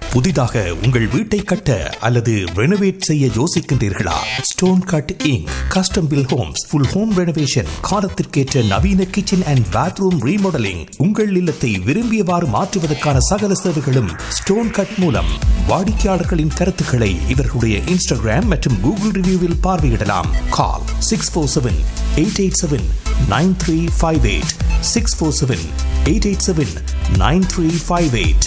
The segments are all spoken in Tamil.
புதிதாக உங்கள் வீட்டை கட்ட அல்லது ரெனோவேட் செய்ய யோசிக்கின்றீர்களா stone cutting custom build homes full home renovation காலத்திற்கேற்ற நவீன கிச்சன் அண்ட் பாத்ரூம் ரீமாடலிங் உங்கள் இல்லத்தை விரும்பியவாறு மாற்றுவதற்கான சகல சேவைகளும் ஸ்டோன் கட் மூலம் வாடிக்கையாளர்களின் கருத்துக்களை இவர்களுடைய இன்ஸ்டாகிராம் மற்றும் கூகுள் ரிவ்யூவில் பார்வையிடலாம் call six four seven eight eight seven nine three five eight six four seven eight eight seven nine three five eight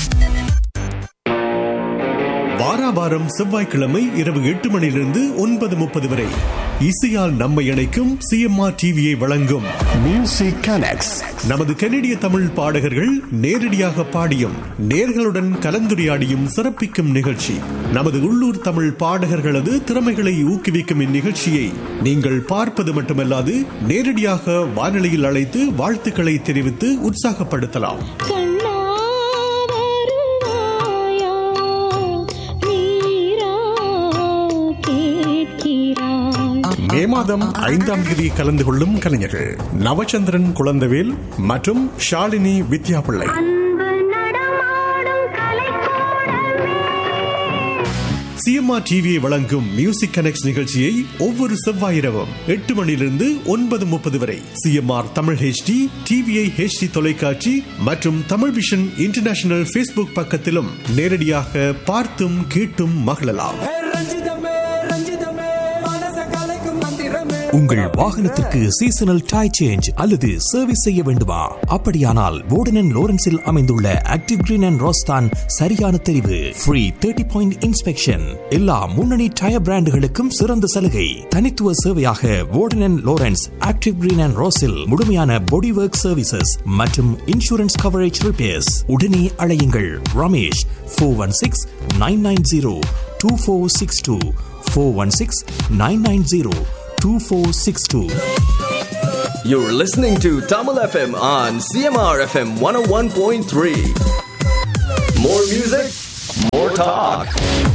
வாராவாரம் செவ்வாய்க்கிழமை இரவு எட்டு மணியிலிருந்து ஒன்பது முப்பது வரை இசையால் நம்மை இணைக்கும் சிஎம்ஆர் டிவியை வழங்கும் Music Connects. நமது கனடிய தமிழ் பாடகர்கள் நேரடியாக பாடியும் நேர்களுடன் கலந்துரையாடியும் சிறப்பிக்கும் நிகழ்ச்சி நமது உள்ளூர் தமிழ் பாடகர்களது திறமைகளை ஊக்குவிக்கும் இந்நிகழ்ச்சியை நீங்கள் பார்ப்பது மட்டுமல்லாது நேரடியாக வானொலியில் அழைத்து வாழ்த்துக்களை தெரிவித்து உற்சாகப்படுத்தலாம் கண்ணா வருவாயா நீரா கேட்கிறாய் மே மாதம் ஐந்தாம் தேதி கலந்து கொள்ளும் கலைஞர்கள் நவச்சந்திரன் குழந்தவேல் மற்றும் ஷாலினி வித்யாபிள்ளை அன்பு நடமாடும் கலைக்கூடமே சிஎம்ஆர் டிவியை வழங்கும் மியூசிக் கனெக்ட் நிகழ்ச்சியை ஒவ்வொரு செவ்வாய் இரவும் எட்டு மணியிலிருந்து ஒன்பது முப்பது வரை CMR Tamil HD TVI HD தொலைக்காட்சி மற்றும் தமிழ் விஷன் இன்டர்நேஷனல் ஃபேஸ்புக் பக்கத்திலும் நேரடியாக பார்த்தும் கேட்டும் மகிழலாம் ஏ ரஞ்சிதமே ரஞ்சிதமே மனச கலைக்கும் மந்திரமே உங்கள் வாகனத்திற்கு சீசனல் டை சேஞ்ச் அல்லது சர்வீஸ் செய்ய வேண்டுமா அப்படியானால் வோர்டன் லோரன்ஸில் அமைந்துள்ள ஆக்டிவ் கிரீன் அண்ட் ரோஸ்தான் சரியான தெரிவு ஃப்ரீ தேர்ட்டி பாயிண்ட் இன்ஸ்பெக்ஷன் எல்லா முன்னணி டயர் பிராண்டுகளுக்கும் சிறந்த சலுகை தனித்துவ சேவையாக Warden Lawrence active green and ரோஸில் முழுமையான பாடி ஒர்க் சர்வீசஸ் மற்றும் இன்சூரன்ஸ் கவரேஜ் ரிப்பேர்ஸ் உடனே அழையுங்கள் Ramesh four one six nine nine zero two four six two four one six nine nine zero 2462. You're listening to Tamil FM on CMR FM 101.3. More music, more talk.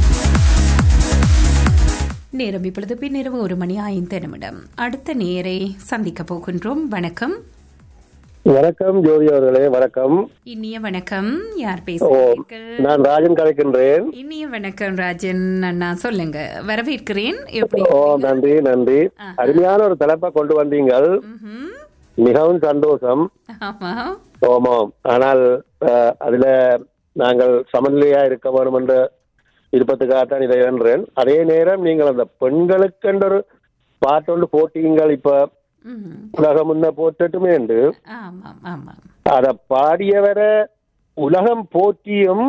நேரம் இப்பொழுது பின்னிரவு ஒரு மணி ஐந்து நிமிடம் அடுத்த நேரை சந்திக்க போகின்றோம் வணக்கம் வணக்கம் ஜோதி அவர்களே வணக்கம் இனிய வணக்கம் யார் ஓ பேசுகிறீர்கள் நான் ராஜன் கலைக்கின்றேன் இனிய வணக்கம் ராஜன் அண்ணா சொல்லுங்க வரவேற்கிறேன் எப்படி ஓ நன்றி நன்றி அருமையான ஒரு தலைப்பை கொண்டு வந்தீங்கள் ம்ஹும். மிகவும் சந்தோஷம் ஆமா ஓமாம் ஆனால் அஹ், அதுல நாங்கள் சமநிலையா இருக்க வேண்டும் என்ற விருப்பத்துக்காகத்தான் இதை என்றேன் அதே நேரம் நீங்கள் அந்த பெண்களுக்கென்ற ஒரு பாட்டொண்டு போட்டீங்கள் இப்ப ம்ஹும். உலகம் முன்ன போட்டுட்டுமே உண்டு ஆமாம் ஆமாம் அத பாடியவரை உலகம் போற்றியும்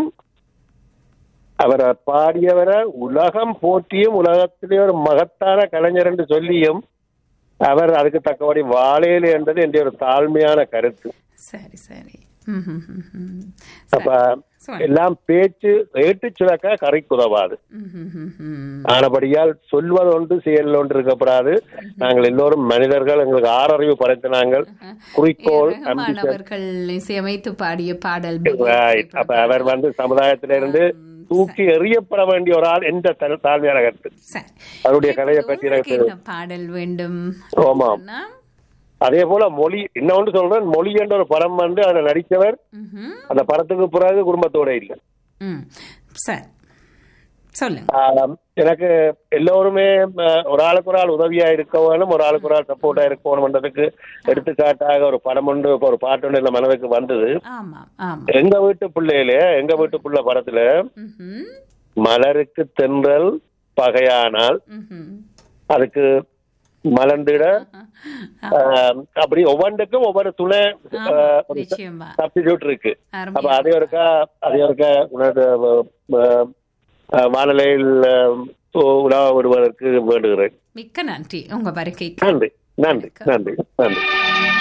அவரை பாடியவரை உலகம் போற்றியும் உலகத்திலே ஒரு மகத்தான கலைஞர் என்று சொல்லியும் அவர் அதுக்கு தக்கபடி வாழையிலே என்றது என்னுடைய ஒரு தாழ்மையான கருத்து சரி சரி ம்ஹும், ம்ஹும். அப்ப சரி. எல்லாம் பேச்சு ஏட்டு சுலக்க கரைக்குதவாது ம்ஹும், ம்ஹும். ஆனபடியால் சொல்வது ஒன்று செயல் ஒன்று இருக்கப்படாது நாங்கள் எல்லோரும் மனிதர்கள் எங்களுக்கு ஆறறிவு படைத்த நாங்கள் குறிக்கோள் ரஹ்மான் ambition. அவர்கள் இசையமைத்து பாடிய பாடல் Right. அப்ப அவர் வந்து சமுதாயத்திலிருந்து தூக்கி எறியப்பட வேண்டிய ஒரு ஆள் எந்த தா- தாழ்மையான கருத்து சரி அவருடைய கலையை பற்றி உங்களுக்கு எனக்கு என்ன பாடல் வேண்டும் ஆமாம். அண்ணா? அதே போல மொழி இன்னொன்று சொல்றேன் மொழி என்ற ஒரு படம் வந்து அதில் நடித்தவர் ம்ஹும். அந்த படத்துக்கு பிறகு குடும்பத்தோட இல்லை ம் சரி சொல்லுங்க ஆம், எனக்கு எல்லோருமே அஹ், ஒரு ஆளுக்கு ஒரு ஆள் உதவியா இருக்க வேணும் ஒரு ஆளுக்கு ஒரு ஆள் சப்போர்ட்டா இருக்க வேணும்ன்றதுக்கு எடுத்துக்காட்டாக ஒரு படம் ஒன்று ஒரு பாட்டு ஒன்று இந்த மனதுக்கு வந்தது ஆமாம் ஆமாம் எங்க வீட்டு பிள்ளையில எங்க வீட்டு பிள்ளை படத்துல ம்ஹும். மலருக்கு தென்றல் பகையானால் ம்ஹும். அதுக்கு மலர்ந்திட ஆஹ், அப்படி ஒவ்வொன்றுக்கும் ஒவ்வொரு துணை ஆமா, நிச்சயமா சப்ஸ்டிடியூட் இருக்கு அருமையா அப்ப அதே ஒருக்கா அதே ஒருக்கா உனது வானிலையில் உலா வருவதற்கு வேண்டுகிறேன் மிக்க நன்றி உங்க வருகைக்கு நன்றி நன்றி நன்றி நன்றி